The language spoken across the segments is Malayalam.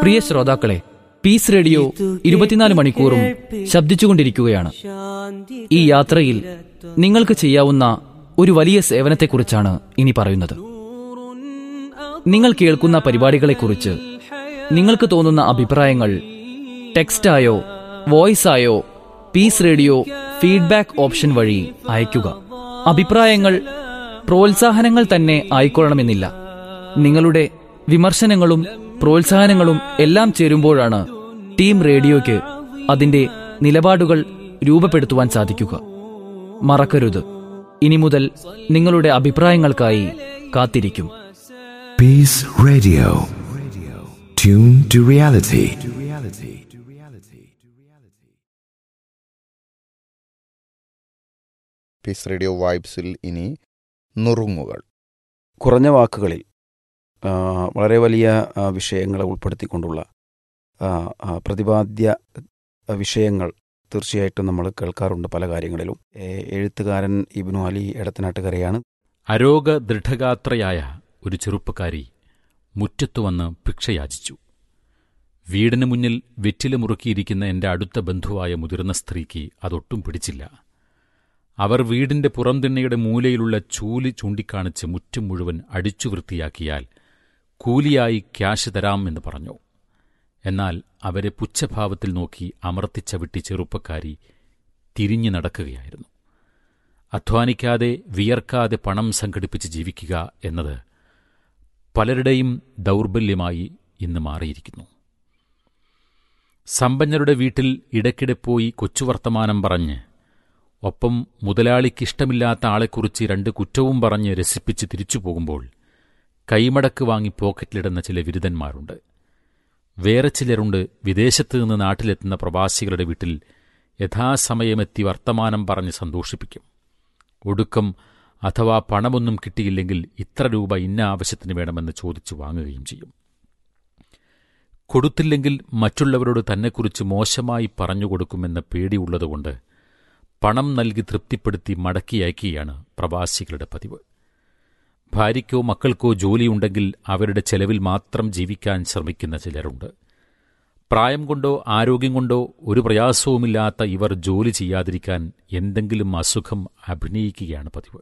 പ്രിയ ശ്രോതാക്കളെ പീസ് റേഡിയോ ഇരുപത്തിനാല് മണിക്കൂറും ശബ്ദിച്ചുകൊണ്ടിരിക്കുകയാണ് ഈ യാത്രയിൽ നിങ്ങൾക്ക് ചെയ്യാവുന്ന ഒരു വലിയ സേവനത്തെക്കുറിച്ചാണ് ഇനി പറയുന്നത് നിങ്ങൾ കേൾക്കുന്ന പരിപാടികളെക്കുറിച്ച് നിങ്ങൾക്ക് തോന്നുന്ന അഭിപ്രായങ്ങൾ ടെക്സ്റ്റായോ വോയിസായോ പീസ് റേഡിയോ ഫീഡ്ബാക്ക് ഓപ്ഷൻ വഴി അയയ്ക്കുക അഭിപ്രായങ്ങൾ പ്രോത്സാഹനങ്ങൾ തന്നെ ആയിക്കൊള്ളണമെന്നില്ല നിങ്ങളുടെ വിമർശനങ്ങളും പ്രോത്സാഹനങ്ങളും എല്ലാം ചേരുമ്പോഴാണ് ടീം റേഡിയോയ്ക്ക് അതിന്റെ നിലപാടുകൾ രൂപപ്പെടുത്തുവാൻ സാധിക്കുക മറക്കരുത് ഇനി മുതൽ നിങ്ങളുടെ അഭിപ്രായങ്ങൾക്കായി കാത്തിരിക്കും Peace Radio. Tune to reality. Peace radio വൈബ്സിൽ ഇനി നുറുങ്ങുകൾ കുറഞ്ഞ വാക്കുകളിൽ ആ, വളരെ വലിയ ആ, വിഷയങ്ങളെ ഉൾപ്പെടുത്തിക്കൊണ്ടുള്ള ആ, ആ, പ്രതിപാദ്യ ആ, വിഷയങ്ങൾ തീർച്ചയായിട്ടും നമ്മൾ കേൾക്കാറുണ്ട് പല കാര്യങ്ങളിലും ഏ, എഴുത്തുകാരൻ ഇബ്നു അലി എടത്തനാട്ടുകരയാണ് അരോഗ ദൃഢഗാത്രയായ ഒരു ചെറുപ്പക്കാരി മുറ്റത്തു വന്ന് ഭിക്ഷയാചിച്ചു വീടിന് മുന്നിൽ വെറ്റില മുറുക്കിയിരിക്കുന്ന എന്റെ അടുത്ത ബന്ധുവായ മുതിർന്ന സ്ത്രീക്ക് അതൊട്ടും പിടിച്ചില്ല അവർ വീടിന്റെ പുറംതിണ്ണയുടെ മൂലയിലുള്ള ചൂല് ചൂണ്ടിക്കാണിച്ച് മുറ്റം മുഴുവൻ അടിച്ചു വൃത്തിയാക്കിയാൽ കൂലിയായി ക്യാഷ് തരാം എന്ന് പറഞ്ഞു എന്നാൽ അവരെ പുച്ഛഭാവത്തിൽ നോക്കി അമർത്തിച്ച വിട്ടി ചെറുപ്പക്കാരി തിരിഞ്ഞു നടക്കുകയായിരുന്നു അധ്വാനിക്കാതെ വിയർക്കാതെ പണം സംഘടിപ്പിച്ച് ജീവിക്കുക എന്നത് പലരുടെയും ദൗർബല്യമായി ഇന്ന് മാറിയിരിക്കുന്നു സമ്പന്നരുടെ വീട്ടിൽ ഇടയ്ക്കിടെ പോയി കൊച്ചുവർത്തമാനം പറഞ്ഞ് ഒപ്പം മുതലാളിക്കിഷ്ടമില്ലാത്ത ആളെക്കുറിച്ച് രണ്ട് കുറ്റവും പറഞ്ഞ് രസിപ്പിച്ച് തിരിച്ചു പോകുമ്പോൾ കൈമടക്ക് വാങ്ങി പോക്കറ്റിലിടുന്ന ചില വിരുദ്ധന്മാരുണ്ട് വേറെ ചിലരുണ്ട് വിദേശത്ത് നിന്ന് നാട്ടിലെത്തുന്ന പ്രവാസികളുടെ വീട്ടിൽ യഥാസമയമെത്തി വർത്തമാനം പറഞ്ഞ് സന്തോഷിപ്പിക്കും ഒടുക്കം അഥവാ പണമൊന്നും കിട്ടിയില്ലെങ്കിൽ ഇത്ര രൂപ ഇന്ന ആവശ്യത്തിന് വേണമെന്ന് ചോദിച്ചു വാങ്ങുകയും ചെയ്യും കൊടുത്തില്ലെങ്കിൽ മറ്റുള്ളവരോട് തന്നെക്കുറിച്ച് മോശമായി പറഞ്ഞുകൊടുക്കുമെന്ന പേടിയുള്ളതുകൊണ്ട് പണം നൽകി തൃപ്തിപ്പെടുത്തി മടക്കി അയക്കുകയാണ് പ്രവാസികളുടെ പതിവ് ഭാര്യയ്ക്കോ മക്കൾക്കോ ജോലിയുണ്ടെങ്കിൽ അവരുടെ ചെലവിൽ മാത്രം ജീവിക്കാൻ ശ്രമിക്കുന്ന ചിലരുണ്ട് പ്രായം കൊണ്ടോ ആരോഗ്യം കൊണ്ടോ ഒരു പ്രയാസവുമില്ലാത്ത ഇവർ ജോലി ചെയ്യാതിരിക്കാൻ എന്തെങ്കിലും അസുഖം അഭിനയിക്കുകയാണ് പതിവ്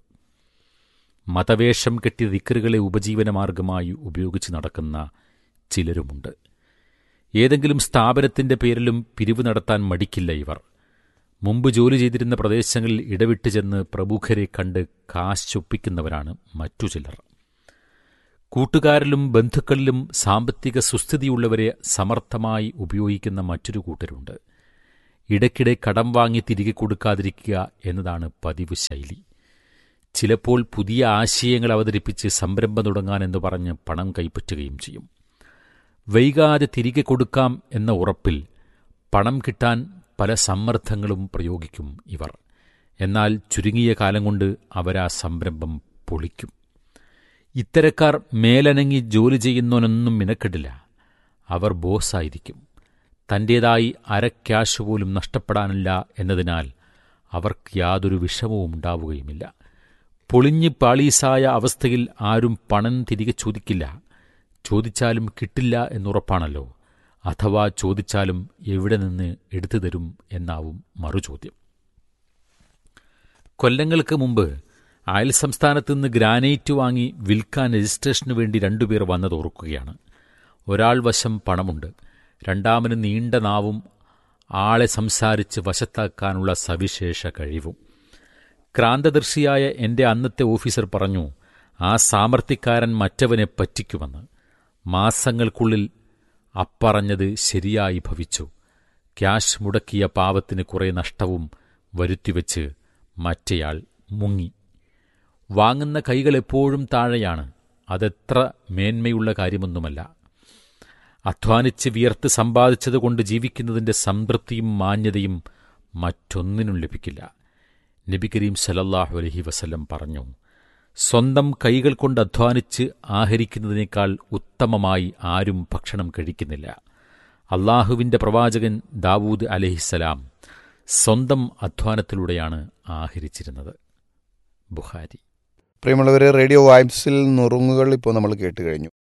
മതവേഷം കെട്ടി ദിക്കറുകളെ ഉപജീവനമാർഗമായി ഉപയോഗിച്ച് നടക്കുന്ന ചിലരുമുണ്ട് ഏതെങ്കിലും സ്ഥാപനത്തിന്റെ പേരിലും പിരിവ് നടത്താൻ മടിക്കില്ല ഇവർ മുമ്പ് ജോലി ചെയ്തിരുന്ന പ്രദേശങ്ങളിൽ ഇടവിട്ട് ചെന്ന് പ്രമുഖരെ കണ്ട് കാശൊപ്പിക്കുന്നവരാണ് മറ്റു ചിലർ കൂട്ടുകാരിലും ബന്ധുക്കളിലും സാമ്പത്തിക സുസ്ഥിതിയുള്ളവരെ സമർത്ഥമായി ഉപയോഗിക്കുന്ന മറ്റൊരു കൂട്ടരുണ്ട് ഇടയ്ക്കിടെ കടം വാങ്ങി തിരികെ കൊടുക്കാതിരിക്കുക എന്നതാണ് പതിവ് ശൈലി ചിലപ്പോൾ പുതിയ ആശയങ്ങൾ അവതരിപ്പിച്ച് സംരംഭം തുടങ്ങാനെന്ന് പറഞ്ഞ് പണം കൈപ്പറ്റുകയും ചെയ്യും വൈകാതെ തിരികെ കൊടുക്കാം എന്ന ഉറപ്പിൽ പണം കിട്ടാൻ പല സമ്മർദ്ദങ്ങളും പ്രയോഗിക്കും ഇവർ എന്നാൽ ചുരുങ്ങിയ കാലം കൊണ്ട് അവരാ സംരംഭം പൊളിക്കും ഇത്തരക്കാർ മേലനങ്ങി ജോലി ചെയ്യുന്നവനൊന്നും മിനക്കെടില്ല അവർ ബോസായിരിക്കും തന്റേതായി അര ക്യാഷ് പോലും നഷ്ടപ്പെടാനില്ല എന്നതിനാൽ അവർക്ക് യാതൊരു വിഷമവും ഉണ്ടാവുകയുമില്ല പൊളിഞ്ഞ് പാളീസായ അവസ്ഥയിൽ ആരും പണം തിരികെ ചോദിക്കില്ല ചോദിച്ചാലും കിട്ടില്ല എന്നുറപ്പാണല്ലോ അഥവാ ചോദിച്ചാലും എവിടെ നിന്ന് എടുത്തു തരും എന്നാവും മറുചോദ്യം കൊല്ലങ്ങൾക്ക് മുമ്പ് അയൽ സംസ്ഥാനത്ത് നിന്ന് ഗ്രാനൈറ്റ് വാങ്ങി വിൽക്കാൻ രജിസ്ട്രേഷനു വേണ്ടി രണ്ടുപേർ വന്നത് ഓർക്കുകയാണ് ഒരാൾ വശം പണമുണ്ട് രണ്ടാമന് നീണ്ട നാവും ആളെ സംസാരിച്ച് വശത്താക്കാനുള്ള സവിശേഷ കഴിവും ക്രാന്തദർശിയായ എന്റെ അന്നത്തെ ഓഫീസർ പറഞ്ഞു ആ സാമർത്ഥ്യക്കാരൻ മറ്റവനെ പറ്റിക്കുമെന്ന് മാസങ്ങൾക്കുള്ളിൽ അപ്പറഞ്ഞത് ശരിയായി ഭവിച്ചു ക്യാഷ് മുടക്കിയ പാവത്തിന് കുറെ നഷ്ടവും വരുത്തിവെച്ച് മറ്റേയാൾ മുങ്ങി വാങ്ങുന്ന കൈകൾ എപ്പോഴും താഴെയാണ് അതെത്ര മേന്മയുള്ള കാര്യമൊന്നുമല്ല അധ്വാനിച്ച് വിയർത്ത് സമ്പാദിച്ചതുകൊണ്ട് ജീവിക്കുന്നതിന്റെ സംതൃപ്തിയും മാന്യതയും മറ്റൊന്നിനും ലഭിക്കില്ല നബി കരീം സലല്ലാഹു അലഹി വസല്ലം പറഞ്ഞു സ്വന്തം കൈകൾ കൊണ്ട് അധ്വാനിച്ച് ആഹരിക്കുന്നതിനേക്കാൾ ഉത്തമമായി ആരും ഭക്ഷണം കഴിക്കുന്നില്ല അള്ളാഹുവിന്റെ പ്രവാചകൻ ദാവൂദ് അലഹിസലാം സ്വന്തം അധ്വാനത്തിലൂടെയാണ് ആഹരിച്ചിരുന്നത് ബുഹാരി പ്രിയമുള്ളവരെ റേഡിയോ വൈബ്സിൽ നുറുങ്ങുകൾ ഇപ്പോൾ നമ്മൾ കേട്ട് കഴിഞ്ഞു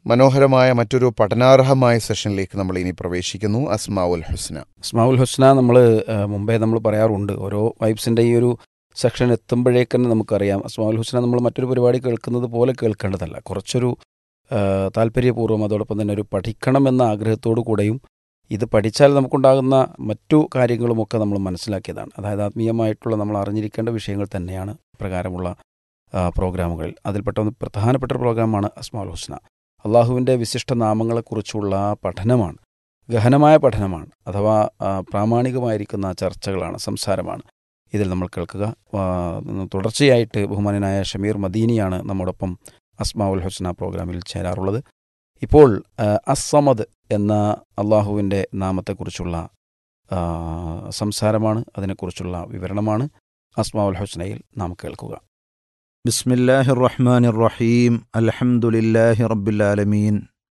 മനോഹരമായ മറ്റൊരു പഠനാർഹമായ സെഷനിലേക്ക് നമ്മൾ ഇനി പ്രവേശിക്കുന്നു അസ്മാവുൽ ഹുസ്ന അസ്മാവുൽ ഹുസ്ന നമ്മൾ മുമ്പേ നമ്മൾ പറയാറുണ്ട് ഓരോ വൈബ്സിൻ്റെ ഈ ഒരു സെക്ഷൻ എത്തുമ്പോഴേക്ക് തന്നെ നമുക്കറിയാം അസ്മാവുൽ ഹുസ്ന നമ്മൾ മറ്റൊരു പരിപാടി കേൾക്കുന്നത് പോലെ കേൾക്കേണ്ടതല്ല കുറച്ചൊരു ആ, താല്പര്യപൂർവ്വം അതോടൊപ്പം തന്നെ ഒരു പഠിക്കണമെന്ന ആഗ്രഹത്തോടു കൂടെയും ഇത് പഠിച്ചാൽ നമുക്കുണ്ടാകുന്ന മറ്റു കാര്യങ്ങളുമൊക്കെ നമ്മൾ മനസ്സിലാക്കിയതാണ് അതായത് ആത്മീയമായിട്ടുള്ള നമ്മൾ അറിഞ്ഞിരിക്കേണ്ട വിഷയങ്ങൾ തന്നെയാണ് പ്രകാരമുള്ള ആ, പ്രോഗ്രാമുകളിൽ അതിൽപ്പെട്ട ഒന്ന് പ്രധാനപ്പെട്ട ഒരു പ്രോഗ്രാമാണ് അസ്മാഉൽ ഹുസ്ന അള്ളാഹുവിൻ്റെ വിശിഷ്ട നാമങ്ങളെക്കുറിച്ചുള്ള പഠനമാണ് ഗഹനമായ പഠനമാണ് അഥവാ ആ, പ്രാമാണികമായിരിക്കുന്ന ചർച്ചകളാണ് സംസാരമാണ് ഇതിൽ നമ്മൾ കേൾക്കുക ആ, തുടർച്ചയായിട്ട് ബഹുമാനനായ ഷമീർ മദീനിയാണ് നമ്മോടൊപ്പം അസ്മാഉൽ ഹുസ്ന പ്രോഗ്രാമിൽ ചേരാറുള്ളത് ഇപ്പോൾ ആ, അസ്സമദ് എന്ന അള്ളാഹുവിൻ്റെ നാമത്തെക്കുറിച്ചുള്ള ആ, സംസാരമാണ് അതിനെക്കുറിച്ചുള്ള വിവരണമാണ് അസ്മാഉൽ ഹുസ്നയിൽ നാം കേൾക്കുക بسم الله الرحمن الرحيم الحمد لله رب العالمين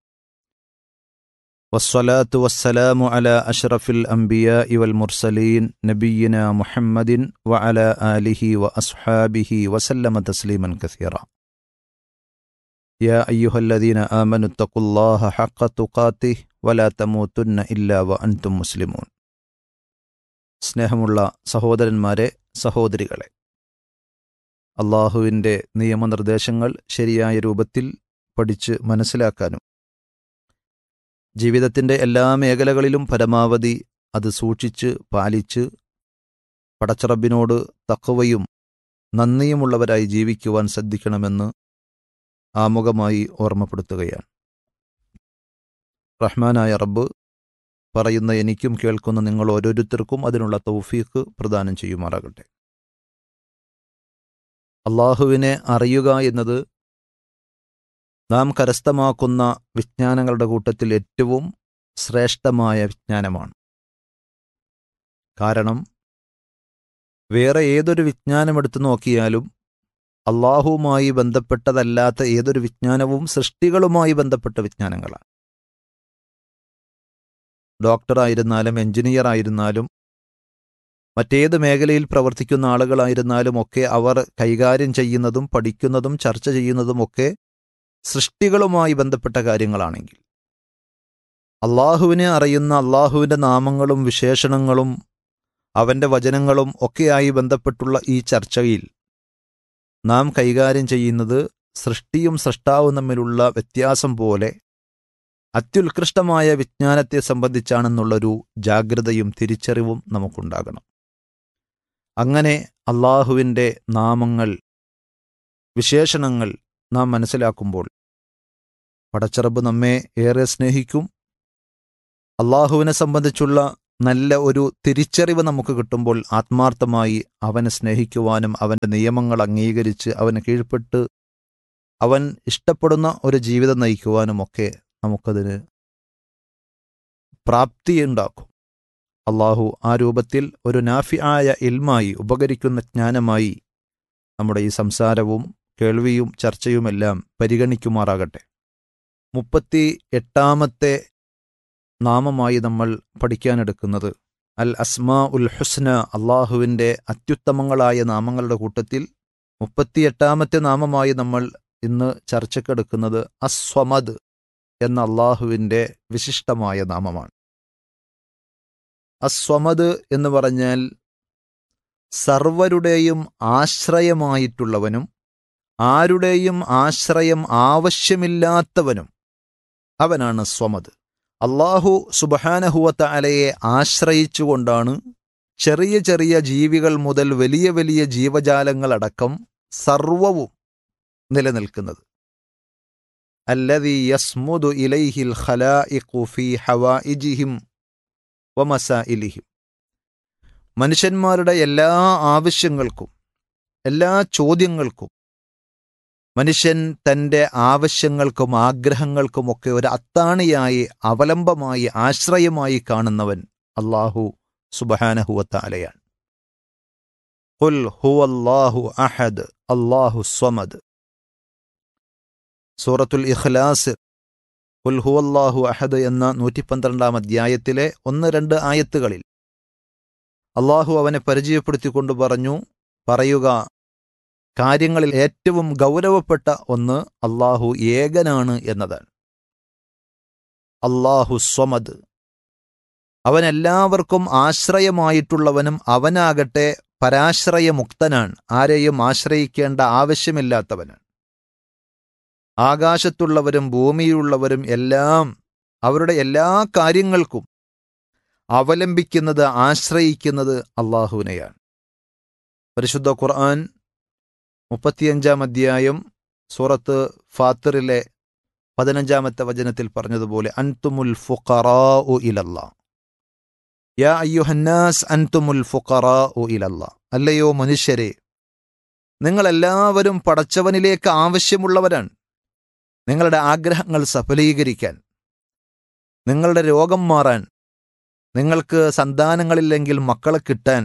والصلاة والسلام على أشرف الأنبياء والمرسلين نبينا محمد وعلى آله وأصحابه وسلم تسليما كثيرا يا أيها الذين آمنوا اتقوا الله حق تقاته ولا تموتن إلا وأنتم مسلمون സ്നേഹമുള്ള സഹോദരന്മാരെ സഹോദരികളെ അള്ളാഹുവിൻ്റെ നിയമനിർദ്ദേശങ്ങൾ ശരിയായ രൂപത്തിൽ പഠിച്ച് മനസ്സിലാക്കാനും ജീവിതത്തിൻ്റെ എല്ലാ മേഖലകളിലും പരമാവധി അത് സൂക്ഷിച്ച് പാലിച്ച് പടച്ചറബിനോട് തക്കവയും നന്ദിയുമുള്ളവരായി ജീവിക്കുവാൻ ശ്രദ്ധിക്കണമെന്ന് ആമുഖമായി ഓർമ്മപ്പെടുത്തുകയാണ് റഹ്മാനായ റബ്ബ് പറയുന്ന എനിക്കും കേൾക്കുന്ന നിങ്ങൾ ഓരോരുത്തർക്കും അതിനുള്ള തൗഫീഖ് പ്രദാനം ചെയ്യുമാറാകട്ടെ അള്ളാഹുവിനെ അറിയുക എന്നത് നാം കരസ്ഥമാക്കുന്ന വിജ്ഞാനങ്ങളുടെ കൂട്ടത്തിൽ ഏറ്റവും ശ്രേഷ്ഠമായ വിജ്ഞാനമാണ് കാരണം വേറെ ഏതൊരു വിജ്ഞാനം എടുത്തു നോക്കിയാലും അള്ളാഹുവുമായി ബന്ധപ്പെട്ടതല്ലാത്ത ഏതൊരു വിജ്ഞാനവും സൃഷ്ടികളുമായി ബന്ധപ്പെട്ട വിജ്ഞാനങ്ങളാണ് ഡോക്ടറായിരുന്നാലും എഞ്ചിനീയർ ആയിരുന്നാലും മറ്റേത് മേഖലയിൽ പ്രവർത്തിക്കുന്ന ആളുകളായിരുന്നാലും ഒക്കെ അവർ കൈകാര്യം ചെയ്യുന്നതും പഠിക്കുന്നതും ചർച്ച ചെയ്യുന്നതും ഒക്കെ സൃഷ്ടികളുമായി ബന്ധപ്പെട്ട കാര്യങ്ങളാണെങ്കിൽ അള്ളാഹുവിനെ അറിയുന്ന അള്ളാഹുവിൻ്റെ നാമങ്ങളും വിശേഷണങ്ങളും അവൻ്റെ വചനങ്ങളും ഒക്കെയായി ബന്ധപ്പെട്ടുള്ള ഈ ചർച്ചയിൽ നാം കൈകാര്യം ചെയ്യുന്നത് സൃഷ്ടിയും സൃഷ്ടാവും തമ്മിലുള്ള വ്യത്യാസം പോലെ അത്യുത്കൃഷ്ടമായ വിജ്ഞാനത്തെ സംബന്ധിച്ചാണെന്നുള്ളൊരു ജാഗ്രതയും തിരിച്ചറിവും നമുക്കുണ്ടാകണം അങ്ങനെ അള്ളാഹുവിൻ്റെ നാമങ്ങൾ വിശേഷണങ്ങൾ നാം മനസ്സിലാക്കുമ്പോൾ പടച്ചറബ് നമ്മെ ഏറെ സ്നേഹിക്കും അള്ളാഹുവിനെ സംബന്ധിച്ചുള്ള നല്ല ഒരു തിരിച്ചറിവ് നമുക്ക് കിട്ടുമ്പോൾ ആത്മാർത്ഥമായി അവനെ സ്നേഹിക്കുവാനും അവൻ്റെ നിയമങ്ങൾ അംഗീകരിച്ച് അവന് കീഴ്പ്പെട്ട് അവൻ ഇഷ്ടപ്പെടുന്ന ഒരു ജീവിതം നയിക്കുവാനുമൊക്കെ നമുക്കതിന് പ്രാപ്തിയുണ്ടാക്കും അള്ളാഹു ആ രൂപത്തിൽ ഒരു നാഫി ആയ ഇൽമായി ഉപകരിക്കുന്ന ജ്ഞാനമായി നമ്മുടെ ഈ സംസാരവും കേൾവിയും ചർച്ചയുമെല്ലാം പരിഗണിക്കുമാറാകട്ടെ മുപ്പത്തി എട്ടാമത്തെ നാമമായി നമ്മൾ പഠിക്കാനെടുക്കുന്നത് അൽ അസ്മാ ഉൽ ഹുസ്ന അള്ളാഹുവിൻ്റെ അത്യുത്തമങ്ങളായ നാമങ്ങളുടെ കൂട്ടത്തിൽ മുപ്പത്തിയെട്ടാമത്തെ നാമമായി നമ്മൾ ഇന്ന് ചർച്ചക്കെടുക്കുന്നത് അസ്വമദ് എന്ന അള്ളാഹുവിൻ്റെ വിശിഷ്ടമായ നാമമാണ് അസ്വമദ് എന്ന് പറഞ്ഞാൽ സർവരുടെയും ആശ്രയമായിട്ടുള്ളവനും ആരുടെയും ആശ്രയം ആവശ്യമില്ലാത്തവനും അവനാണ് സ്വമദ് അള്ളാഹു സുബഹാനഹുവത്ത അലയെ ആശ്രയിച്ചുകൊണ്ടാണ് ചെറിയ ചെറിയ ജീവികൾ മുതൽ വലിയ വലിയ ജീവജാലങ്ങളടക്കം സർവവും നിലനിൽക്കുന്നത് അല്ലതി യസ്മുദു ഇലൈഹിൽ ഖലാഇഖു ഫീ ഹവായിജിഹിം വമസായിലിഹിം മനുഷ്യന്മാരുടെ എല്ലാ ആവശ്യങ്ങൾക്കും എല്ലാ ചോദ്യങ്ങൾക്കും മനുഷ്യൻ തൻ്റെ ആവശ്യങ്ങൾക്കും ആഗ്രഹങ്ങൾക്കുമൊക്കെ ഒരു അത്താണിയായി അവലംബമായി ആശ്രയമായി കാണുന്നവൻ അള്ളാഹു സുബഹാനഹുവത്താലയാണ് ഖുൽ ഹുവല്ലാഹു അഹദ് അല്ലാഹു സ്വമദ് സൂറത്തുൽ ഇഖ്ലാസ് ഖുൽ ഹുവല്ലാഹു അഹദ് എന്ന നൂറ്റി പന്ത്രണ്ടാം അധ്യായത്തിലെ ഒന്ന് രണ്ട് ആയത്തുകളിൽ അള്ളാഹു അവനെ പരിചയപ്പെടുത്തിക്കൊണ്ട് പറഞ്ഞു പറയുക കാര്യങ്ങളിൽ ഏറ്റവും ഗൗരവപ്പെട്ട ഒന്ന് അള്ളാഹു ഏകനാണ് എന്നതാണ് അള്ളാഹു സ്വമദ് അവൻ എല്ലാവർക്കും ആശ്രയമായിട്ടുള്ളവനും അവനാകട്ടെ പരാശ്രയമുക്തനാണ് ആരെയും ആശ്രയിക്കേണ്ട ആവശ്യമില്ലാത്തവനാണ് ആകാശത്തുള്ളവരും ഭൂമിയിലുള്ളവരും എല്ലാം അവരുടെ എല്ലാ കാര്യങ്ങൾക്കും അവലംബിക്കുന്നത് ആശ്രയിക്കുന്നത് അള്ളാഹുവിനെയാണ് പരിശുദ്ധ ഖുർആൻ മുപ്പത്തിയഞ്ചാം അധ്യായം സൂറത്ത് ഫാത്തിറിലെ പതിനഞ്ചാമത്തെ വചനത്തിൽ പറഞ്ഞതുപോലെ അൻതുമുൽ ഫുഖറാഉ ഇലല്ലാ യാ അയ്യുഹന്നാസ് അൻതുമുൽ ഫുഖറാഉ ഇലല്ലാ അല്ലയോ മനുഷ്യരെ നിങ്ങളെല്ലാവരും പടച്ചവനിലേക്ക് ആവശ്യമുള്ളവരാണ് നിങ്ങളുടെ ആഗ്രഹങ്ങൾ സഫലീകരിക്കാൻ നിങ്ങളുടെ രോഗം മാറാൻ നിങ്ങൾക്ക് സന്താനങ്ങളില്ലെങ്കിൽ മക്കളെ കിട്ടാൻ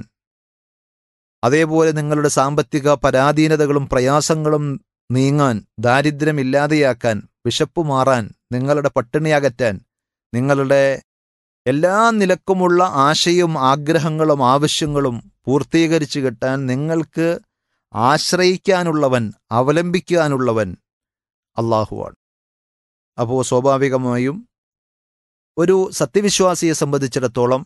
അതേപോലെ നിങ്ങളുടെ സാമ്പത്തിക പരാധീനതകളും പ്രയാസങ്ങളും നീങ്ങാൻ ദാരിദ്ര്യമില്ലാതെയാക്കാൻ വിശപ്പ് മാറാൻ നിങ്ങളുടെ പട്ടിണി അകറ്റാൻ നിങ്ങളുടെ എല്ലാ നിലക്കുമുള്ള ആശയും ആഗ്രഹങ്ങളും ആവശ്യങ്ങളും പൂർത്തീകരിച്ചു കിട്ടാൻ നിങ്ങൾക്ക് ആശ്രയിക്കാനുള്ളവൻ അവലംബിക്കാനുള്ളവൻ അള്ളാഹുവാണ് അപ്പോൾ സ്വാഭാവികമായും ഒരു സത്യവിശ്വാസിയെ സംബന്ധിച്ചിടത്തോളം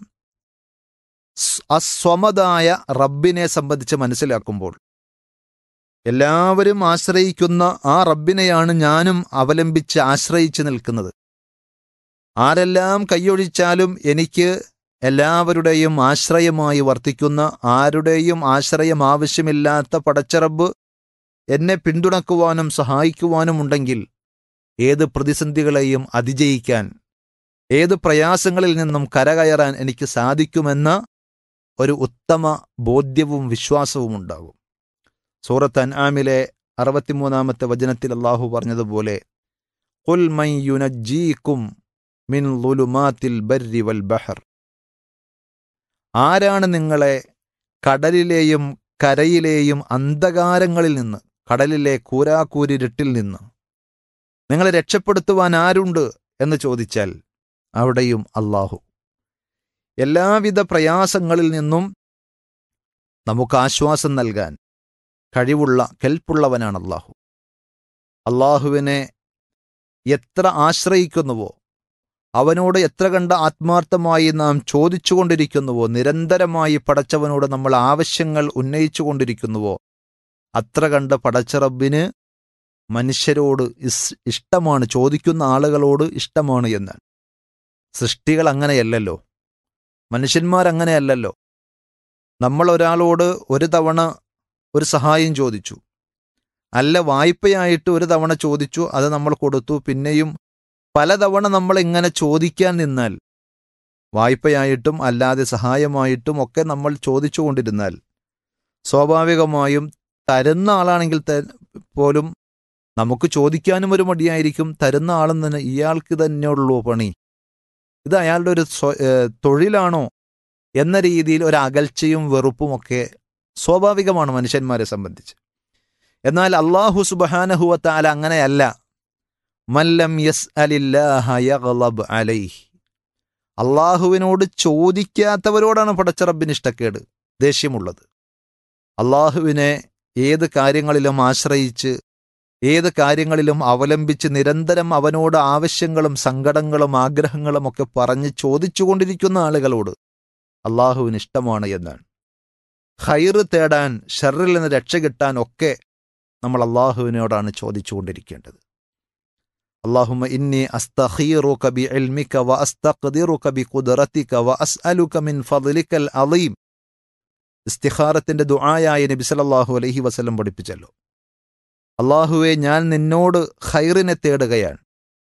സ് അസ്വമതായ റബ്ബിനെ സംബന്ധിച്ച് മനസ്സിലാക്കുമ്പോൾ എല്ലാവരും ആശ്രയിക്കുന്ന ആ റബ്ബിനെയാണ് ഞാനും അവലംബിച്ച് ആശ്രയിച്ച് നിൽക്കുന്നത് ആരെല്ലാം കൈയൊഴിച്ചാലും എനിക്ക് എല്ലാവരുടെയും ആശ്രയമായി വർത്തിക്കുന്ന ആരുടെയും ആശ്രയം ആവശ്യമില്ലാത്ത പടച്ചറബ് എന്നെ പിന്തുണക്കുവാനും സഹായിക്കുവാനും ഉണ്ടെങ്കിൽ ഏത് പ്രതിസന്ധികളെയും അതിജയിക്കാൻ ഏത് പ്രയാസങ്ങളിൽ നിന്നും കരകയറാൻ എനിക്ക് സാധിക്കുമെന്ന ഒരു ഉത്തമ ബോധ്യവും വിശ്വാസവും ഉണ്ടാകും സൂറത്ത് അൻആമിലെ അറുപത്തിമൂന്നാമത്തെ വചനത്തിൽ അള്ളാഹു പറഞ്ഞതുപോലെ "ഖുൽ മൻ യുനജ്ജീകും മിൻ ളുലുമാത്തിൽ ബർരി വൽ ബഹർ ആരാണ് നിങ്ങളെ കടലിലെയും കരയിലെയും അന്ധകാരങ്ങളിൽ നിന്ന് കടലിലെ കൂരാക്കൂരിരുട്ടിൽ നിന്ന് നിങ്ങളെ രക്ഷപ്പെടുത്തുവാൻ ആരുണ്ട് എന്ന് ചോദിച്ചാൽ അവിടെയും അള്ളാഹു എല്ലാവിധ പ്രയാസങ്ങളിൽ നിന്നും നമുക്ക് ആശ്വാസം നൽകാൻ കഴിവുള്ള കെൽപ്പുള്ളവനാണ് അള്ളാഹു അള്ളാഹുവിനെ എത്ര ആശ്രയിക്കുന്നുവോ അവനോട് എത്ര കണ്ട ആത്മാർത്ഥമായി നാം ചോദിച്ചുകൊണ്ടിരിക്കുന്നുവോ നിരന്തരമായി പടച്ചവനോട് നമ്മൾ ആവശ്യങ്ങൾ ഉന്നയിച്ചുകൊണ്ടിരിക്കുന്നുവോ അത്ര കണ്ട പടച്ചറബിന് മനുഷ്യരോട് ഇസ് ഇഷ്ടമാണ് ചോദിക്കുന്ന ആളുകളോട് ഇഷ്ടമാണ് എന്ന് സൃഷ്ടികൾ അങ്ങനെയല്ലല്ലോ മനുഷ്യന്മാരങ്ങനെയല്ലല്ലോ നമ്മൾ ഒരാളോട് ഒരു തവണ ഒരു സഹായം ചോദിച്ചു അല്ല വായ്പയായിട്ട് ഒരു തവണ ചോദിച്ചു അത് നമ്മൾ കൊടുത്തു പിന്നെയും പലതവണ നമ്മൾ ഇങ്ങനെ ചോദിക്കാൻ നിന്നാൽ വായ്പയായിട്ടും അല്ലാതെ സഹായമായിട്ടും ഒക്കെ നമ്മൾ ചോദിച്ചുകൊണ്ടിരുന്നാൽ സ്വാഭാവികമായും തരുന്ന ആളാണെങ്കിൽ ത- പോലും നമുക്ക് ചോദിക്കാനും ഒരു മടിയായിരിക്കും തരുന്ന ആളും തന്നെ ഇയാൾക്ക് തന്നെയുള്ളൂ പണി ഇത് അയാളുടെ ഒരു സ്വ- ഏഹ് തൊഴിലാണോ എന്ന രീതിയിൽ ഒരു അകൽച്ചയും വെറുപ്പുമൊക്കെ സ്വാഭാവികമാണ് മനുഷ്യന്മാരെ സംബന്ധിച്ച് എന്നാൽ അള്ളാഹു സുബഹാനഹുവത്താല അങ്ങനെയല്ല മല്ലം യസ് അലില്ലാഹ് അലൈഹ് അള്ളാഹുവിനോട് ചോദിക്കാത്തവരോടാണ് പടച്ചറബിന് ഇഷ്ടക്കേട് ദേഷ്യമുള്ളത് അള്ളാഹുവിനെ ഏത് കാര്യങ്ങളിലും ആശ്രയിച്ച് ഏത് കാര്യങ്ങളിലും അവലംബിച്ച് നിരന്തരം അവനോട് ആവശ്യങ്ങളും സങ്കടങ്ങളും ആഗ്രഹങ്ങളും ഒക്കെ പറഞ്ഞ് ചോദിച്ചുകൊണ്ടിരിക്കുന്ന ആളുകളോട് അള്ളാഹുവിന് ഇഷ്ടമാണ് എന്നാണ് ഖൈറ് തേടാൻ ഷെറിൽ നിന്ന് രക്ഷ കിട്ടാൻ ഒക്കെ നമ്മൾ അള്ളാഹുവിനോടാണ് ചോദിച്ചുകൊണ്ടിരിക്കേണ്ടത് അള്ളാഹുമ ഇന്നി അസ്തഖീറുക ബി ഇൽമിക വ അസ്തഖ്ദിറുക ബി ഖുദ്റതിക വ അസ്അലുക മിൻ ഫദ്ലിക്കൽ അളീം ഇസ്തിഖാറത്തിന്റെ ദുആയായ നബി സല്ലല്ലാഹു അലൈഹി വസല്ലം പഠിപ്പിച്ചല്ലോ അള്ളാഹുവെ ഞാൻ നിന്നോട് ഖൈറിനെ തേടുകയാണ്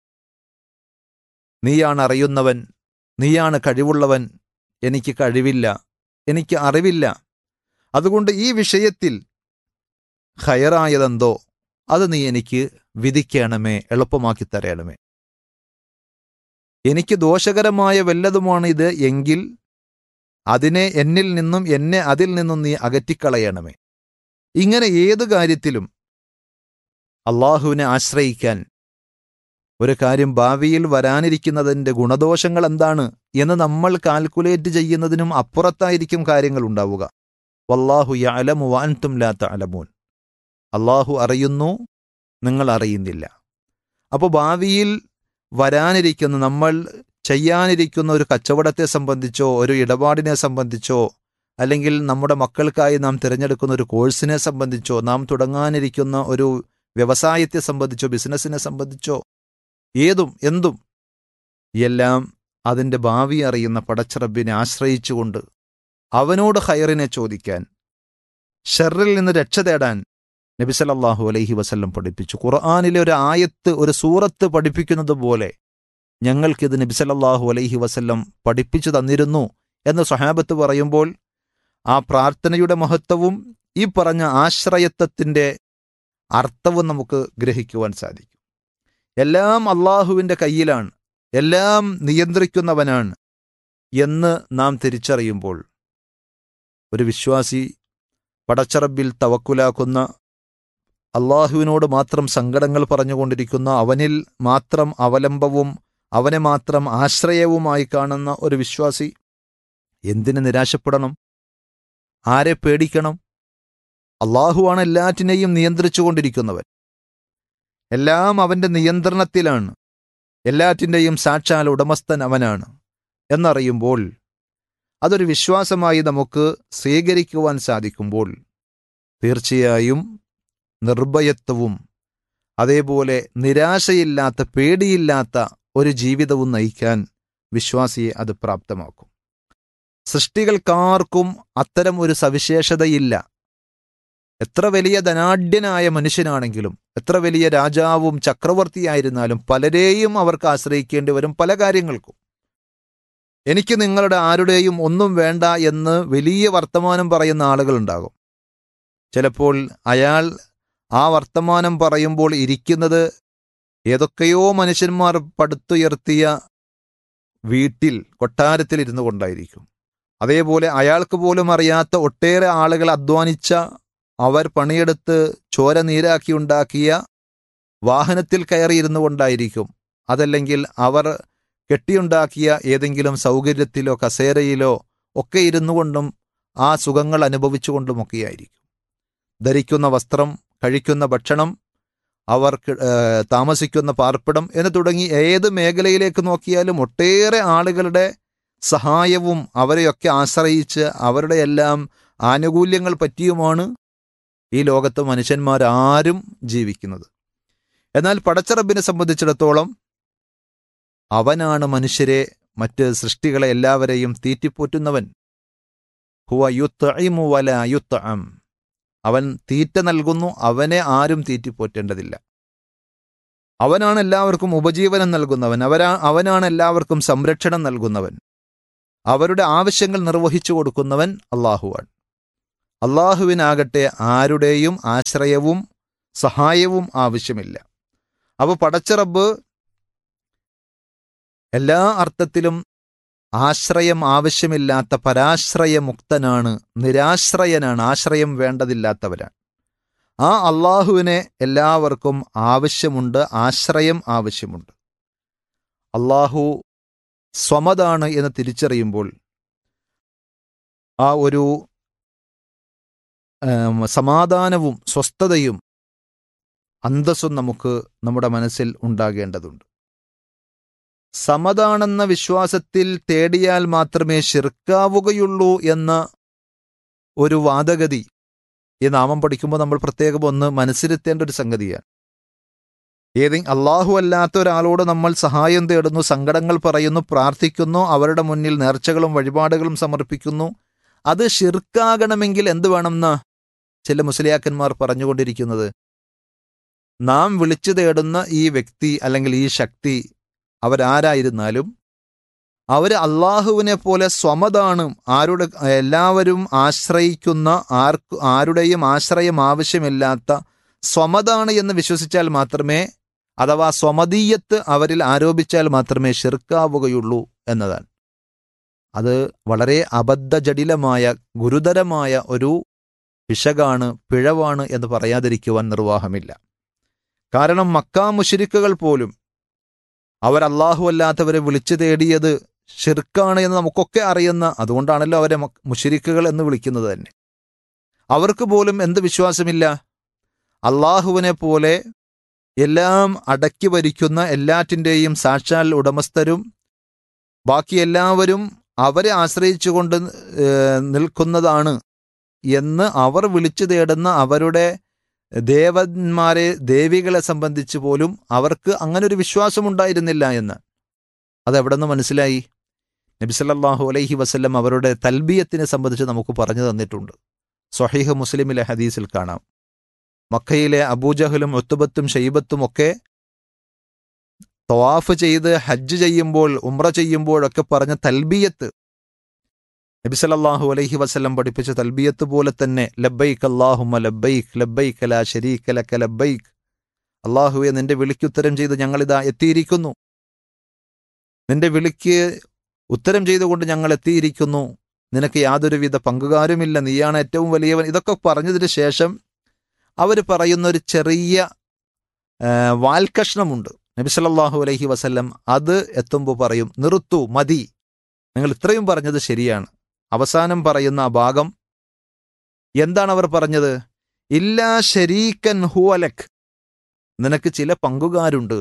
നീയാണ് അറിയുന്നവൻ നീയാണ് കഴിവുള്ളവൻ എനിക്ക് കഴിവില്ല എനിക്ക് അറിവില്ല അതുകൊണ്ട് ഈ വിഷയത്തിൽ ഖയറായതെന്തോ അത് നീ എനിക്ക് വിധിക്കണമേ എളുപ്പമാക്കി തരണമേ എനിക്ക് ദോഷകരമായ വല്ലതുമാണ് ഇത് എങ്കിൽ അതിനെ എന്നിൽ നിന്നും എന്നെ അതിൽ നിന്നും നീ അകറ്റിക്കളയണമേ ഇങ്ങനെ ഏത് കാര്യത്തിലും അള്ളാഹുവിനെ ആശ്രയിക്കാൻ ഒരു കാര്യം ഭാവിയിൽ വരാനിരിക്കുന്നതിൻ്റെ ഗുണദോഷങ്ങൾ എന്താണ് എന്ന് നമ്മൾ കാൽക്കുലേറ്റ് ചെയ്യുന്നതിനും അപ്പുറത്തായിരിക്കും കാര്യങ്ങൾ ഉണ്ടാവുക വല്ലാഹു യഅലമു വഅൻതും ലാ തഅലമൂൻ അള്ളാഹു അറിയുന്നു നിങ്ങൾ അറിയുന്നില്ല അപ്പോൾ ഭാവിയിൽ വരാനിരിക്കുന്ന നമ്മൾ ചെയ്യാനിരിക്കുന്ന ഒരു കച്ചവടത്തെ സംബന്ധിച്ചോ ഒരു ഇടപാടിനെ സംബന്ധിച്ചോ അല്ലെങ്കിൽ നമ്മുടെ മക്കൾക്കായി നാം തിരഞ്ഞെടുക്കുന്ന ഒരു കോഴ്സിനെ സംബന്ധിച്ചോ നാം തുടങ്ങാനിരിക്കുന്ന ഒരു വ്യവസായത്തെ സംബന്ധിച്ചോ ബിസിനസ്സിനെ സംബന്ധിച്ചോ ഏതും എന്തും എല്ലാം അതിൻ്റെ ഭാവി അറിയുന്ന പടച്ചറബിനെ ആശ്രയിച്ചുകൊണ്ട് അവനോട് ഹയറിനെ ചോദിക്കാൻ ഷെറിൽ നിന്ന് രക്ഷ തേടാൻ നബി സല്ലല്ലാഹു അലൈഹി വസല്ലം പഠിപ്പിച്ചു ഖുർആാനിലെ ഒരു ആയത്ത് ഒരു സൂറത്ത് പഠിപ്പിക്കുന്നത് പോലെ ഞങ്ങൾക്കിത് നബി സല്ലല്ലാഹു അലൈഹി വസല്ലം പഠിപ്പിച്ചു തന്നിരുന്നു എന്ന് സ്വഹാബത്ത് പറയുമ്പോൾ ആ പ്രാർത്ഥനയുടെ മഹത്വവും ഈ പറഞ്ഞ ആശ്രയത്വത്തിൻ്റെ അർത്ഥവും നമുക്ക് ഗ്രഹിക്കുവാൻ സാധിക്കും എല്ലാം അള്ളാഹുവിൻ്റെ കയ്യിലാണ് എല്ലാം നിയന്ത്രിക്കുന്നവനാണ് എന്ന് നാം തിരിച്ചറിയുമ്പോൾ ഒരു വിശ്വാസി പടച്ചറബിൽ തവക്കുലാക്കുന്ന അള്ളാഹുവിനോട് മാത്രം സങ്കടങ്ങൾ പറഞ്ഞുകൊണ്ടിരിക്കുന്ന അവനിൽ മാത്രം അവലംബവും അവനെ മാത്രം ആശ്രയവുമായി കാണുന്ന ഒരു വിശ്വാസി എന്തിന് നിരാശപ്പെടണം ആരെ പേടിക്കണം അള്ളാഹുവാണ് എല്ലാറ്റിനെയും നിയന്ത്രിച്ചുകൊണ്ടിരിക്കുന്നവൻ എല്ലാം അവന്റെ നിയന്ത്രണത്തിലാണ് എല്ലാറ്റിൻ്റെയും സാക്ഷാൽ ഉടമസ്ഥൻ അവനാണ് എന്നറിയുമ്പോൾ അതൊരു വിശ്വാസമായി നമുക്ക് സ്വീകരിക്കുവാൻ സാധിക്കുമ്പോൾ തീർച്ചയായും നിർഭയത്വവും അതേപോലെ നിരാശയില്ലാത്ത പേടിയില്ലാത്ത ഒരു ജീവിതവും നയിക്കാൻ വിശ്വാസിയെ അത് പ്രാപ്തമാക്കും സൃഷ്ടികൾക്കാർക്കും അത്തരം ഒരു സവിശേഷതയില്ല എത്ര വലിയ ധനാഢ്യനായ മനുഷ്യനാണെങ്കിലും എത്ര വലിയ രാജാവും ചക്രവർത്തിയായിരുന്നാലും പലരെയും അവർക്ക് ആശ്രയിക്കേണ്ടി വരും പല കാര്യങ്ങൾക്കും എനിക്ക് നിങ്ങളുടെ ആരുടെയും ഒന്നും വേണ്ട എന്ന് വലിയ വർത്തമാനം പറയുന്ന ആളുകളുണ്ടാകും ചിലപ്പോൾ അയാൾ ആ വർത്തമാനം പറയുമ്പോൾ ഇരിക്കുന്നത് ഏതൊക്കെയോ മനുഷ്യന്മാർ പടുത്തുയർത്തിയ വീട്ടിൽ കൊട്ടാരത്തിൽ ഇരുന്നു കൊണ്ടായിരിക്കും അതേപോലെ അയാൾക്ക് പോലും അറിയാത്ത ഒട്ടേറെ ആളുകൾ അധ്വാനിച്ച അവർ പണിയെടുത്ത് ചോര നീരാക്കി ഉണ്ടാക്കിയ വാഹനത്തിൽ കയറി ഇരുന്നു കൊണ്ടായിരിക്കും അതല്ലെങ്കിൽ അവർ കെട്ടിയുണ്ടാക്കിയ ഏതെങ്കിലും സൗകര്യത്തിലോ കസേരയിലോ ഒക്കെ ഇരുന്നു കൊണ്ടും ആ സുഖങ്ങൾ അനുഭവിച്ചുകൊണ്ടുമൊക്കെയായിരിക്കും ധരിക്കുന്ന വസ്ത്രം കഴിക്കുന്ന ഭക്ഷണം അവർ താമസിക്കുന്ന പാർപ്പിടം എന്ന് തുടങ്ങി ഏത് മേഖലയിലേക്ക് നോക്കിയാലും ഒട്ടേറെ ആളുകളുടെ സഹായവും അവരെയൊക്കെ ആശ്രയിച്ച് അവരുടെ എല്ലാം ആനുകൂല്യങ്ങൾ പറ്റിയുമാണ് ഈ ലോകത്ത് മനുഷ്യന്മാരാരും ജീവിക്കുന്നത് എന്നാൽ പടച്ചറബിനെ സംബന്ധിച്ചിടത്തോളം അവനാണ് മനുഷ്യരെ മറ്റ് സൃഷ്ടികളെ എല്ലാവരെയും തീറ്റിപ്പോറ്റുന്നവൻ ഹുവ യുത്തഇമു വല യുത്തഅം അവൻ തീറ്റ നൽകുന്നു അവനെ ആരും തീറ്റിപ്പോറ്റേണ്ടതില്ല അവനാണ് എല്ലാവർക്കും ഉപജീവനം നൽകുന്നവൻ അവരാ അവനാണ് എല്ലാവർക്കും സംരക്ഷണം നൽകുന്നവൻ അവരുടെ ആവശ്യങ്ങൾ നിർവഹിച്ചു കൊടുക്കുന്നവൻ അള്ളാഹുവാണ് അള്ളാഹുവിനാകട്ടെ ആരുടെയും ആശ്രയവും സഹായവും ആവശ്യമില്ല അപ്പോൾ പടച്ചറബ് എല്ലാ അർത്ഥത്തിലും ആശ്രയം ആവശ്യമില്ലാത്ത പരാശ്രയമുക്തനാണ് നിരാശ്രയനാണ് ആശ്രയം വേണ്ടതില്ലാത്തവരാണ് ആ അള്ളാഹുവിനെ എല്ലാവർക്കും ആവശ്യമുണ്ട് ആശ്രയം ആവശ്യമുണ്ട് അള്ളാഹു സ്വമതാണ് എന്ന് തിരിച്ചറിയുമ്പോൾ ആ ഒരു സമാധാനവും സ്വസ്ഥതയും അന്തസ്സും നമുക്ക് നമ്മുടെ മനസ്സിൽ ഉണ്ടാകേണ്ടതുണ്ട് സമതാണെന്ന വിശ്വാസത്തിൽ തേടിയാൽ മാത്രമേ ശിർക്കാവുകയുള്ളൂ എന്ന ഒരു വാദഗതി ഈ നാമം പഠിക്കുമ്പോൾ നമ്മൾ പ്രത്യേകം ഒന്ന് മനസ്സിലെത്തേണ്ട ഒരു സംഗതിയാണ് ഏതെ അള്ളാഹു അല്ലാത്ത ഒരാളോട് നമ്മൾ സഹായം തേടുന്നു സങ്കടങ്ങൾ പറയുന്നു പ്രാർത്ഥിക്കുന്നു അവരുടെ മുന്നിൽ നേർച്ചകളും വഴിപാടുകളും സമർപ്പിക്കുന്നു അത് ഷിർക്കാകണമെങ്കിൽ എന്ത് വേണമെന്ന് ചില മുസ്ലിയാക്കന്മാർ പറഞ്ഞുകൊണ്ടിരിക്കുന്നത് നാം വിളിച്ചു തേടുന്ന ഈ വ്യക്തി അല്ലെങ്കിൽ ഈ ശക്തി അവരാരായിരുന്നാലും അവർ അള്ളാഹുവിനെ പോലെ സ്വമതാണ് ആരുടെ എല്ലാവരും ആശ്രയിക്കുന്ന ആർക്ക് ആരുടെയും ആശ്രയം ആവശ്യമില്ലാത്ത സ്വമതാണ് എന്ന് വിശ്വസിച്ചാൽ മാത്രമേ അഥവാ സ്വമതീയത്ത് അവരിൽ ആരോപിച്ചാൽ മാത്രമേ ഷിർക്കാവുകയുള്ളൂ എന്നതാണ് അത് വളരെ അബദ്ധജടിലമായ ഗുരുതരമായ ഒരു പിശകാണ് പിഴവാണ് എന്ന് പറയാതിരിക്കുവാൻ നിർവാഹമില്ല കാരണം മക്കാ മുഷിരിക്കുകൾ പോലും അവർ അള്ളാഹു അല്ലാത്തവരെ വിളിച്ചു തേടിയത് ഷിർക്കാണ് എന്ന് നമുക്കൊക്കെ അറിയുന്ന അതുകൊണ്ടാണല്ലോ അവരെ മുഷിരിക്കുകൾ എന്ന് വിളിക്കുന്നത് തന്നെ അവർക്ക് പോലും എന്ത് വിശ്വാസമില്ല അള്ളാഹുവിനെ പോലെ എല്ലാം അടക്കി ഭരിക്കുന്ന എല്ലാറ്റിൻ്റെയും സാക്ഷാൽ ഉടമസ്ഥരും ബാക്കി എല്ലാവരും അവരെ ആശ്രയിച്ചുകൊണ്ട് ഏഹ്, നിൽക്കുന്നതാണ് എന്ന് അവർ വിളിച്ചു തേടുന്ന അവരുടെ ദേവന്മാരെ ദേവികളെ സംബന്ധിച്ച് പോലും അവർക്ക് അങ്ങനെ ഒരു വിശ്വാസമുണ്ടായിരുന്നില്ല എന്ന് അതെവിടെ നിന്ന് മനസ്സിലായി നബി സല്ലല്ലാഹു അലൈഹി വസല്ലം അവരുടെ തൽബിയത്തിനെ സംബന്ധിച്ച് നമുക്ക് പറഞ്ഞു തന്നിട്ടുണ്ട് സ്വഹീഹ് മുസ്ലിമിലെ ഹദീസിൽ കാണാം മക്കയിലെ അബൂജഹലും ഒത്തുബത്തും ഷെയ്ബത്തും ഒക്കെ തവാഫ് ചെയ്ത് ഹജ്ജ് ചെയ്യുമ്പോൾ ഉംറ ചെയ്യുമ്പോഴൊക്കെ പറഞ്ഞ തൽബിയത്ത് നബി സല്ലല്ലാഹു അലൈഹി വസല്ലം പഠിപ്പിച്ച തൽബിയത്ത് പോലെ തന്നെ ലബ്ബൈക്ക് അല്ലാഹുമ്മ ലബ്ബൈക്ക് ലബ്ബൈക്ക് ലാ ശരീക ലക ലബ്ബൈക്ക് അള്ളാഹുവെ നിന്റെ വിളിക്കുത്തരം ചെയ്ത് ഞങ്ങളിതാ എത്തിയിരിക്കുന്നു നിന്റെ വിളിക്ക് ഉത്തരം ചെയ്തുകൊണ്ട് ഞങ്ങൾ എത്തിയിരിക്കുന്നു നിനക്ക് യാതൊരുവിധ പങ്കുകാരുമില്ല നീയാണ് ഏറ്റവും വലിയവൻ ഇതൊക്കെ പറഞ്ഞതിന് ശേഷം അവർ പറയുന്ന ഒരു ചെറിയ ആ, വാൽക്കഷ്ണമുണ്ട് നബി സല്ലല്ലാഹു അലൈഹി വസല്ലം അത് എത്തുമ്പോൾ പറയും നിർത്തു മതി നിങ്ങൾ ഇത്രയും പറഞ്ഞത് ശരിയാണ് അവസാനം പറയുന്ന ആ ഭാഗം എന്താണ് അവർ പറഞ്ഞത് ഇല്ലാ ശരീക്കൻ ഹുവലക് നിനക്ക് ചില പങ്കുകാരുണ്ട്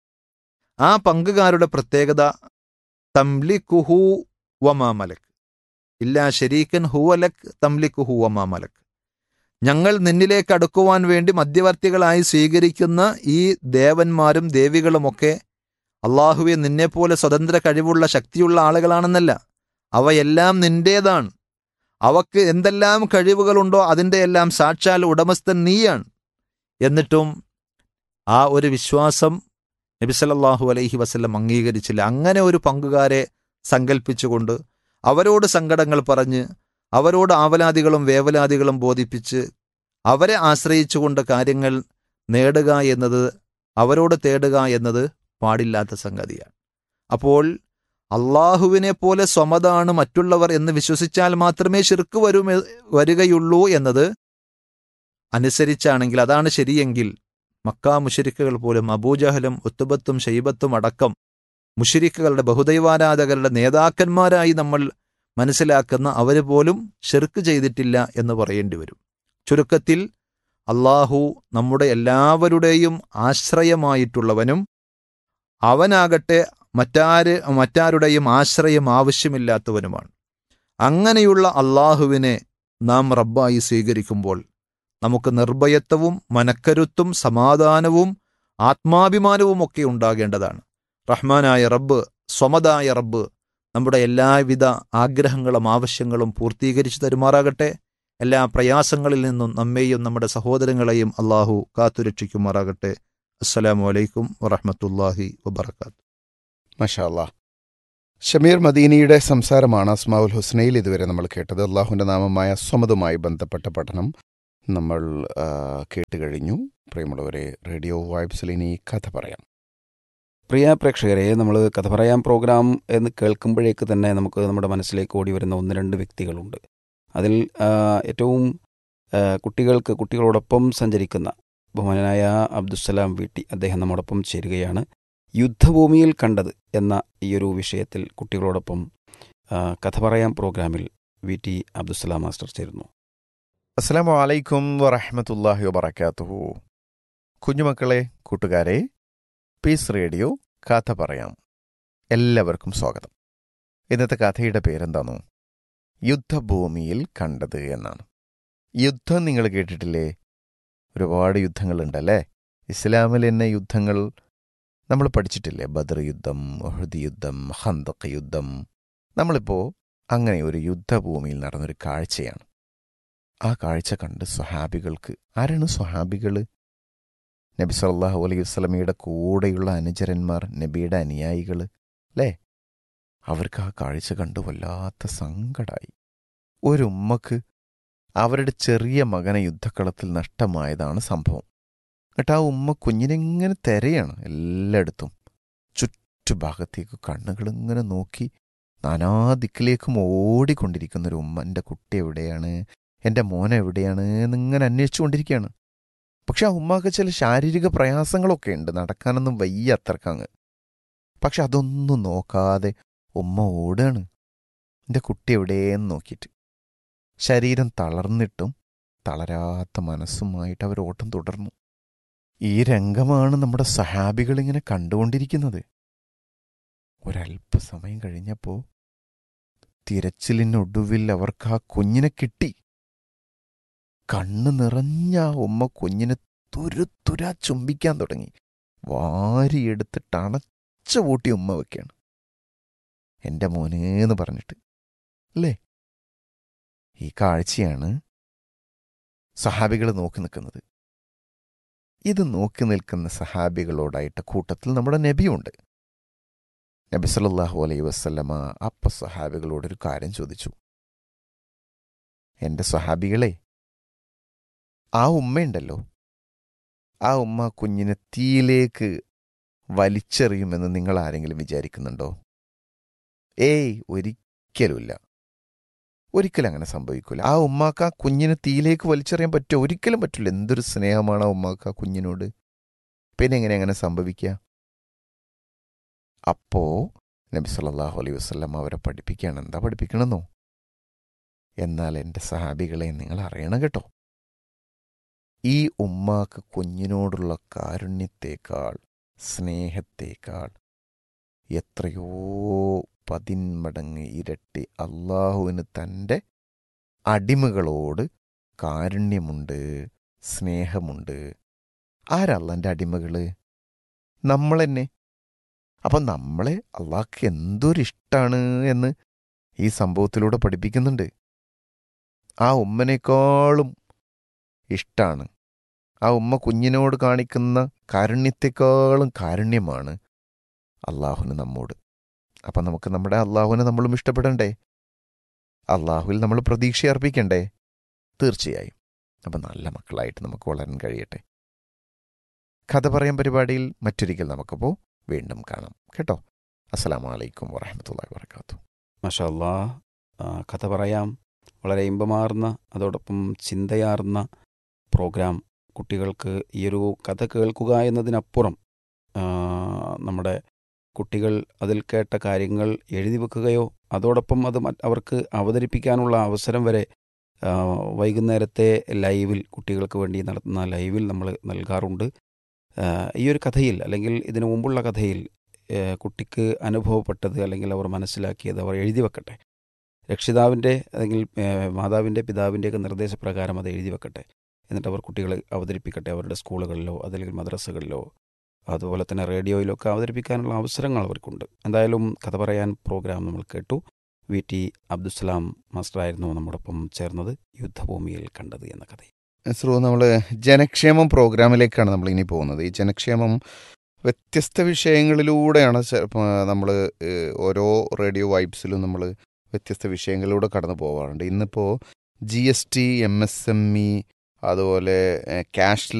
ആ പങ്കുകാരുടെ പ്രത്യേകത തംലിക്കുഹു വമാമലക് ഇല്ലാ ശരീക്കൻ ഹുവലക് തംലിക്കുഹു വമാമലക് ഞങ്ങൾ നിന്നിലേക്ക് അടുക്കുവാൻ വേണ്ടി മധ്യവർത്തികളായി സ്വീകരിക്കുന്ന ഈ ദേവന്മാരും ദേവികളുമൊക്കെ അള്ളാഹുവെ നിന്നെപ്പോലെ സ്വതന്ത്ര കഴിവുള്ള ശക്തിയുള്ള ആളുകളാണെന്നല്ല അവയെല്ലാം നിന്റേതാണ് അവക്ക് എന്തെല്ലാം കഴിവുകളുണ്ടോ അതിൻ്റെ എല്ലാം സാക്ഷാൽ ഉടമസ്ഥൻ നീയാണ് എന്നിട്ടും ആ ഒരു വിശ്വാസം നബി സല്ലല്ലാഹു അലൈഹി വസല്ലം അംഗീകരിച്ചില്ല അങ്ങനെ ഒരു പങ്കുകാരെ സങ്കല്പിച്ചുകൊണ്ട് അവരോട് സങ്കടങ്ങൾ പറഞ്ഞ് അവരോട് ആവലാദികളും വേവലാദികളും ബോധിപ്പിച്ച് അവരെ ആശ്രയിച്ചുകൊണ്ട് കാര്യങ്ങൾ നേടുക എന്നത് അവരോട് തേടുക എന്നത് പാടില്ലാത്ത സംഗതിയാണ് അപ്പോൾ അള്ളാഹുവിനെ പോലെ സ്വമതാണ് മറ്റുള്ളവർ എന്ന് വിശ്വസിച്ചാൽ മാത്രമേ ശിർക്ക് വരും വരികയുള്ളൂ എന്നത് അനുസരിച്ചാണെങ്കിൽ അതാണ് ശരിയെങ്കിൽ മക്ക മുഷരിക്കുകൾ പോലും അബൂജഹലും ഉത്തുബത്തും ഷെയ്ബത്തും അടക്കം മുഷരിക്കുകളുടെ ബഹുദൈവാരാധകരുടെ നേതാക്കന്മാരായി നമ്മൾ മനസ്സിലാക്കുന്ന അവർ പോലും ഷിർക്ക് ചെയ്തിട്ടില്ല എന്ന് പറയേണ്ടി വരും ചുരുക്കത്തിൽ അള്ളാഹു നമ്മുടെ എല്ലാവരുടെയും ആശ്രയമായിട്ടുള്ളവനും അവനാകട്ടെ മറ്റാര് മറ്റാരുടെയും ആശ്രയം ആവശ്യമില്ലാത്തവനുമാണ് അങ്ങനെയുള്ള അള്ളാഹുവിനെ നാം റബ്ബായി സ്വീകരിക്കുമ്പോൾ നമുക്ക് നിർഭയത്വവും മനക്കരുത്തും സമാധാനവും ആത്മാഭിമാനവും ഒക്കെ ഉണ്ടാകേണ്ടതാണ് റഹ്മാനായ റബ്ബ് സ്വമതായ റബ്ബ് നമ്മുടെ എല്ലാവിധ ആഗ്രഹങ്ങളും ആവശ്യങ്ങളും പൂർത്തീകരിച്ചു തരുമാറാകട്ടെ എല്ലാ പ്രയാസങ്ങളിൽ നിന്നും നമ്മെയും നമ്മുടെ സഹോദരങ്ങളെയും അള്ളാഹു കാത്തുരക്ഷിക്കുമാറാകട്ടെ അസ്സലാമു അലൈക്കും വറഹമത്തല്ലാഹി വബർക്കാത്തു മഷാല്ലാ ഷമീർ മദീനിയുടെ സംസാരമാണ് അസ്മാവുൽ ഹുസ്നയിൽ ഇതുവരെ നമ്മൾ കേട്ടത് അള്ളാഹുവിൻ്റെ നാമമായ സ്വമതുമായി ബന്ധപ്പെട്ട പഠനം നമ്മൾ ആ, കേട്ട് കഴിഞ്ഞു പ്രിയമുള്ളവരെ റേഡിയോ വൈബ്സിൽ ഇനി കഥ പറയാം പ്രിയ പ്രേക്ഷകരെ നമ്മൾ കഥ പറയാം പ്രോഗ്രാം എന്ന് കേൾക്കുമ്പോഴേക്ക് തന്നെ നമുക്ക് നമ്മുടെ മനസ്സിലേക്ക് ഓടി വരുന്ന ഒന്ന് രണ്ട് വ്യക്തികളുണ്ട് അതിൽ ആ, ഏറ്റവും ആ, കുട്ടികൾക്ക് കുട്ടികളോടൊപ്പം സഞ്ചരിക്കുന്ന ബഹുമാനായ അബ്ദുസലാം വീട്ടി അദ്ദേഹം നമ്മോടൊപ്പം ചേരുകയാണ് യുദ്ധഭൂമിയിൽ കണ്ടത് എന്ന ഈ ഒരു വിഷയത്തിൽ കുട്ടികളോടൊപ്പം ആ, കഥ പറയാം പ്രോഗ്രാമിൽ വി ടി അബ്ദുസലാം മാസ്റ്റർ ചേരുന്നു അസ്സലാമു അലൈക്കും വറഹമത്തല്ലാഹി വബർക്കാത്തുഹു കുഞ്ഞുമക്കളെ കൂട്ടുകാരെ പീസ് റേഡിയോ കഥ പറയാം എല്ലാവർക്കും സ്വാഗതം ഇന്നത്തെ കഥയുടെ പേരെന്താണോ യുദ്ധഭൂമിയിൽ കണ്ടത് എന്നാണ് യുദ്ധം നിങ്ങൾ കേട്ടിട്ടില്ലേ ഒരുപാട് യുദ്ധങ്ങളുണ്ടല്ലേ ഇസ്ലാമിൽ തന്നെ യുദ്ധങ്ങൾ നമ്മൾ പഠിച്ചിട്ടില്ലേ ബദർ യുദ്ധം ഉഹദ് യുദ്ധം ഹന്തക്ക് യുദ്ധം നമ്മളിപ്പോൾ അങ്ങനെ ഒരു യുദ്ധഭൂമിയിൽ നടന്നൊരു കാഴ്ചയാണ് ആ കാഴ്ച കണ്ട് സ്വഹാബികൾക്ക് ആരാണ് സ്വഹാബികൾ നബി സല്ലല്ലാഹു അലൈഹി വസ്ലമയുടെ കൂടെയുള്ള അനുചരന്മാർ നബിയുടെ അനുയായികൾ അല്ലേ അവർക്ക് ആ കാഴ്ച കണ്ട് വല്ലാത്ത സങ്കടായി ഒരു ഉമ്മക്ക് അവരുടെ ചെറിയ മകനെ യുദ്ധക്കളത്തിൽ നഷ്ടമായതാണ് സംഭവം എന്നിട്ട് ആ ഉമ്മ കുഞ്ഞിനെങ്ങനെ തിരയാണ് എല്ലായിടത്തും ചുറ്റുഭാഗത്തേക്ക് കണ്ണുകൾ ഇങ്ങനെ നോക്കി നാനാദിക്കിലേക്കും ഓടിക്കൊണ്ടിരിക്കുന്ന ഒരു ഉമ്മ എൻ്റെ കുട്ടി എവിടെയാണ് എൻ്റെ മോൻ എവിടെയാണ് എന്നിങ്ങനെ അന്വേഷിച്ചുകൊണ്ടിരിക്കുകയാണ് പക്ഷെ ആ ഉമ്മാക്ക് ചില ശാരീരിക പ്രയാസങ്ങളൊക്കെ ഉണ്ട് നടക്കാനൊന്നും വയ്യ അത്രക്കങ്ങ് പക്ഷെ അതൊന്നും നോക്കാതെ ഉമ്മ ഓടുകയാണ് എൻ്റെ കുട്ടി എവിടെയെന്ന് നോക്കിയിട്ട് ശരീരം തളർന്നിട്ടും തളരാത്ത മനസ്സുമായിട്ട് അവർ ഓട്ടം തുടർന്നു ഈ രംഗമാണ് നമ്മുടെ സഹാബികൾ ഇങ്ങനെ കണ്ടുകൊണ്ടിരിക്കുന്നത് ഒരല്പസമയം കഴിഞ്ഞപ്പോൾ തിരച്ചിലിനൊടുവിൽ അവർക്ക് ആ കുഞ്ഞിനെ കിട്ടി കണ്ണ് നിറഞ്ഞ ആ ഉമ്മ കുഞ്ഞിനെ തുരുതുരാ ചുംബിക്കാൻ തുടങ്ങി വാരിയെടുത്തിട്ട് അണച്ച പൂട്ടി ഉമ്മ വെക്കുകയാണ് എൻ്റെ മോനേന്ന് പറഞ്ഞിട്ട് അല്ലേ ഈ കാഴ്ചയാണ് സഹാബികൾ നോക്കി നിൽക്കുന്നത് ഇത് നോക്കി നിൽക്കുന്ന സഹാബികളോടായിട്ട് കൂട്ടത്തിൽ നമ്മുടെ നബിയുണ്ട് നബി സല്ലല്ലാഹു അലൈഹി വസല്ലമ അപ്പ സഹാബികളോടൊരു കാര്യം ചോദിച്ചു എൻ്റെ സഹാബികളെ ആ ഉമ്മയുണ്ടല്ലോ ആ ഉമ്മ കുഞ്ഞിനെ തീയിലേക്ക് വലിച്ചെറിയുമെന്ന് നിങ്ങൾ ആരെങ്കിലും വിചാരിക്കുന്നുണ്ടോ ഏയ് ഒരിക്കലുമില്ല ഒരിക്കലും അങ്ങനെ സംഭവിക്കില്ല ആ ഉമ്മാക്ക് ആ കുഞ്ഞിനെ തീയിലേക്ക് വലിച്ചെറിയാൻ പറ്റുമോ ഒരിക്കലും പറ്റില്ല എന്തൊരു സ്നേഹമാണ് ആ ഉമ്മാക്ക് ആ കുഞ്ഞിനോട് പിന്നെ എങ്ങനെ അങ്ങനെ സംഭവിക്കുക അപ്പോ നബി സല്ലല്ലാഹു അലൈഹി വസല്ലം അവരെ പഠിപ്പിക്കുകയാണ് എന്താ പഠിപ്പിക്കണമെന്നോ എന്നാൽ എൻ്റെ സഹാബികളെ നിങ്ങൾ അറിയണം കേട്ടോ ഈ ഉമ്മാക്ക് കുഞ്ഞിനോടുള്ള കാരുണ്യത്തേക്കാൾ സ്നേഹത്തേക്കാൾ എത്രയോ പതിന്മടങ്ങ് ഇരട്ടി അള്ളാഹുവിന് തൻ്റെ അടിമകളോട് കാരുണ്യമുണ്ട് സ്നേഹമുണ്ട് ആരള്ളൻ്റെ അടിമകള് നമ്മൾ തന്നെ അപ്പം നമ്മളെ അള്ളാഹ്ക്ക് എന്തൊരിഷ്ടാണ് എന്ന് ഈ സംഭവത്തിലൂടെ പഠിപ്പിക്കുന്നുണ്ട് ആ ഉമ്മനേക്കാളും ഇഷ്ടാണ് ആ ഉമ്മ കുഞ്ഞിനോട് കാണിക്കുന്ന കാരുണ്യത്തെക്കാളും കാരുണ്യമാണ് അള്ളാഹുന് നമ്മോട് അപ്പം നമുക്ക് നമ്മുടെ അള്ളാഹുവിനെ നമ്മളും ഇഷ്ടപ്പെടണ്ടേ അള്ളാഹുവിൽ നമ്മൾ പ്രതീക്ഷ അർപ്പിക്കണ്ടേ തീർച്ചയായും അപ്പം നല്ല മക്കളായിട്ട് നമുക്ക് വളരാൻ കഴിയട്ടെ കഥ പറയാൻ പരിപാടിയിൽ മറ്റൊരിക്കൽ നമുക്കപ്പോൾ വീണ്ടും കാണാം കേട്ടോ അസ്സലാമു അലൈക്കും വറഹമത്തല്ലാ വർക്കാത്തു മഷാല്ലാ കഥ പറയാം വളരെ ഇമ്പമാർന്ന അതോടൊപ്പം ചിന്തയാർന്ന പ്രോഗ്രാം കുട്ടികൾക്ക് ഈ ഒരു കഥ കേൾക്കുക എന്നതിനപ്പുറം ആ, നമ്മുടെ കുട്ടികൾ അതിൽ കേട്ട കാര്യങ്ങൾ എഴുതി വെക്കുകയോ അതോടൊപ്പം അത് മറ്റ് അവർക്ക് അവതരിപ്പിക്കാനുള്ള അവസരം വരെ ആ, വൈകുന്നേരത്തെ ലൈവിൽ കുട്ടികൾക്ക് വേണ്ടി നടത്തുന്ന ലൈവിൽ നമ്മൾ നൽകാറുണ്ട് ആ, ഈ ഒരു കഥയിൽ അല്ലെങ്കിൽ ഇതിനു മുമ്പുള്ള കഥയിൽ ഏ, കുട്ടിക്ക് അനുഭവപ്പെട്ടത് അല്ലെങ്കിൽ അവർ മനസ്സിലാക്കിയത് അവർ എഴുതി വെക്കട്ടെ രക്ഷിതാവിൻ്റെ അല്ലെങ്കിൽ ഏ, മാതാവിൻ്റെ പിതാവിൻ്റെയൊക്കെ നിർദ്ദേശപ്രകാരം അത് എഴുതി വെക്കട്ടെ എന്നിട്ട് അവർ കുട്ടികളെ അവതരിപ്പിക്കട്ടെ അവരുടെ സ്കൂളുകളിലോ അല്ലെങ്കിൽ മദ്രസകളിലോ അതുപോലെ തന്നെ റേഡിയോയിലൊക്കെ അവതരിപ്പിക്കാനുള്ള അവസരങ്ങൾ അവർക്കുണ്ട് എന്തായാലും കഥ പറയാൻ പ്രോഗ്രാം നമ്മൾ കേട്ടു വി ടി അബ്ദുസലാം മാസ്റ്ററായിരുന്നു നമ്മോടൊപ്പം ചേർന്നത് യുദ്ധഭൂമിയിൽ കണ്ടത് എന്ന കഥ ശ്രു നമ്മൾ ജനക്ഷേമം പ്രോഗ്രാമിലേക്കാണ് നമ്മൾ ഇനി പോകുന്നത് ഈ ജനക്ഷേമം വ്യത്യസ്ത വിഷയങ്ങളിലൂടെയാണ് നമ്മൾ ഓരോ റേഡിയോ വൈബ്സിലും നമ്മൾ വ്യത്യസ്ത വിഷയങ്ങളിലൂടെ കടന്നു പോകാറുണ്ട് ഇന്നിപ്പോൾ G S T M S M E അതുപോലെ ക്യാഷ്ലെസ്